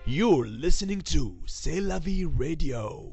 You're listening to C'est la vie radio.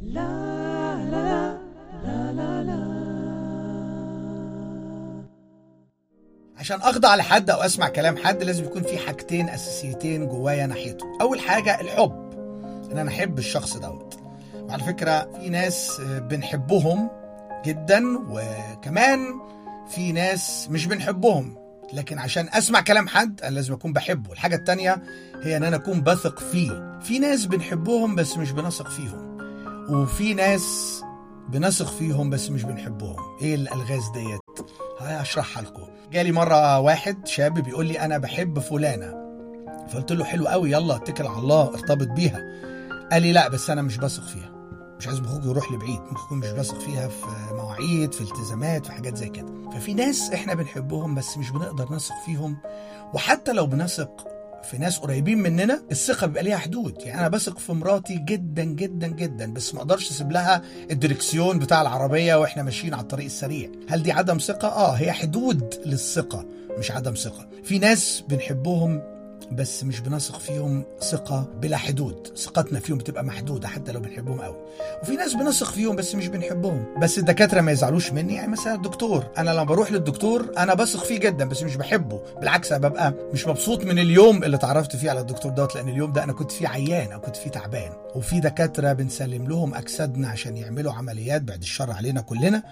عشان اخضع لحد او اسمع كلام حد لازم يكون في حاجتين اساسيتين جوايا ناحيته اول حاجه الحب ان انا احب الشخص دوت وعلى فكره في ناس آه، بنحبهم جدا وكمان في ناس مش بنحبهم لكن عشان اسمع كلام حد انا لازم اكون بحبه الحاجه التانية هي ان انا اكون بثق فيه في ناس بنحبهم بس مش بنثق فيهم وفي ناس بنثق فيهم بس مش بنحبهم ايه الالغاز ديت هشرحها لكم جالي مره واحد شاب بيقول لي انا بحب فلانه فقلت له حلو قوي يلا اتكل على الله ارتبط بيها قال لي لا بس انا مش بثق فيها مش عايز اخوك يروح لبعيد ممكن يكون مش بثق فيها في مواعيد في التزامات في حاجات زي كده ففي ناس احنا بنحبهم بس مش بنقدر نثق فيهم وحتى لو بنثق في ناس قريبين مننا الثقه بيبقى ليها حدود يعني انا بثق في مراتي جدا جدا جدا بس ما اقدرش اسيب لها الدركسيون بتاع العربيه واحنا ماشيين على الطريق السريع هل دي عدم ثقه اه هي حدود للثقه مش عدم ثقه في ناس بنحبهم بس مش بنثق فيهم ثقة بلا حدود ثقتنا فيهم بتبقى محدودة حتى لو بنحبهم قوي وفي ناس بنثق فيهم بس مش بنحبهم بس الدكاترة ما يزعلوش مني يعني مثلا الدكتور أنا لما بروح للدكتور أنا بثق فيه جدا بس مش بحبه بالعكس أنا ببقى مش مبسوط من اليوم اللي اتعرفت فيه على الدكتور دوت لأن اليوم ده أنا كنت فيه عيان أو كنت فيه تعبان وفي دكاترة بنسلم لهم أجسادنا عشان يعملوا عمليات بعد الشر علينا كلنا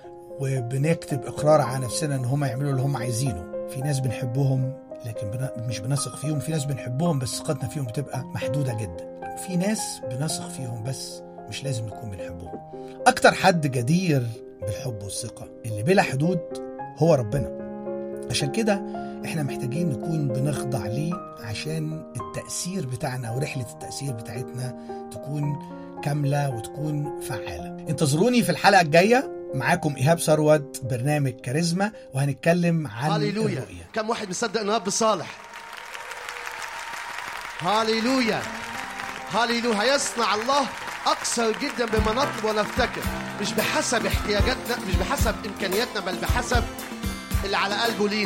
وبنكتب اقرار على نفسنا ان هم يعملوا اللي هم عايزينه في ناس بنحبهم لكن بن... مش بنثق فيهم في ناس بنحبهم بس ثقتنا فيهم بتبقى محدوده جدا في ناس بنثق فيهم بس مش لازم نكون بنحبهم اكتر حد جدير بالحب والثقه اللي بلا حدود هو ربنا عشان كده احنا محتاجين نكون بنخضع ليه عشان التأثير بتاعنا ورحلة التأثير بتاعتنا تكون كاملة وتكون فعالة انتظروني في الحلقة الجاية معاكم إيهاب ثروت برنامج كاريزما وهنتكلم عن هاليلويا الرؤية كم واحد مصدق انه اب صالح هاليلويا هاليلويا هيصنع الله اكثر جدا بما نطلب ونفتكر مش بحسب احتياجاتنا مش بحسب امكانياتنا بل بحسب اللي على قلبه لينا